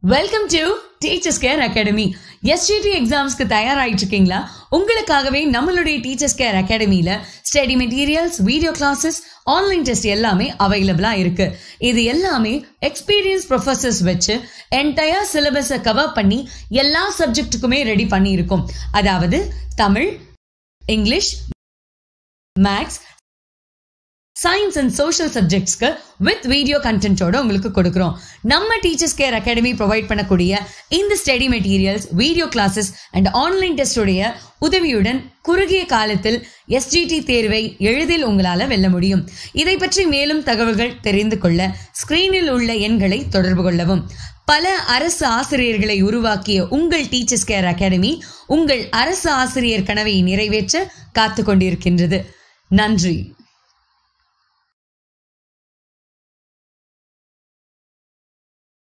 welcome to teachers care academy SGT எக்ஸாம்ஸ்க்கு தயாராகிட்டு இருக்கீங்களா உங்களுக்காகவே நம்மளுடைய டீச்சர்ஸ் கேர் அகாடமியில study materials video classes online test எல்லாமே அவைலபிளா இருக்கு இது எல்லாமே எக்ஸ்பீரியன்ஸ் ப்ரொஃபசர்ஸ் வச்சு என்டையர் சிலபஸை கவர் பண்ணி எல்லா சப்ஜெக்ட்டுக்குமே ரெடி பண்ணி இருக்கும் அதாவது Tamil English maths science and social சப்ஜெக்ட்ஸ்க்கு வித் வீடியோ கண்டென்ட்டோட உங்களுக்கு கொடுக்குறோம் நம்ம டீச்சர்ஸ் கேர் அகாடமி ப்ரொவைட் பண்ணக்கூடிய இந்த study materials video classes and online டெஸ்டோடைய உதவியுடன் குறுகிய காலத்தில் எஸ்ஜிடி தேர்வை எளிதில் உங்களால் வெல்ல முடியும் இதை பற்றி மேலும் தகவல்கள் தெரிந்து கொள்ள ஸ்கிரீனில் உள்ள எண்களை தொடர்பு கொள்ளவும் பல அரசு ஆசிரியர்களை உருவாக்கிய உங்கள் டீச்சர்ஸ் கேர் அகாடமி உங்கள் அரசு ஆசிரியர் கனவை நிறைவேற்ற காத்து கொண்டிருக்கின்றது நன்றி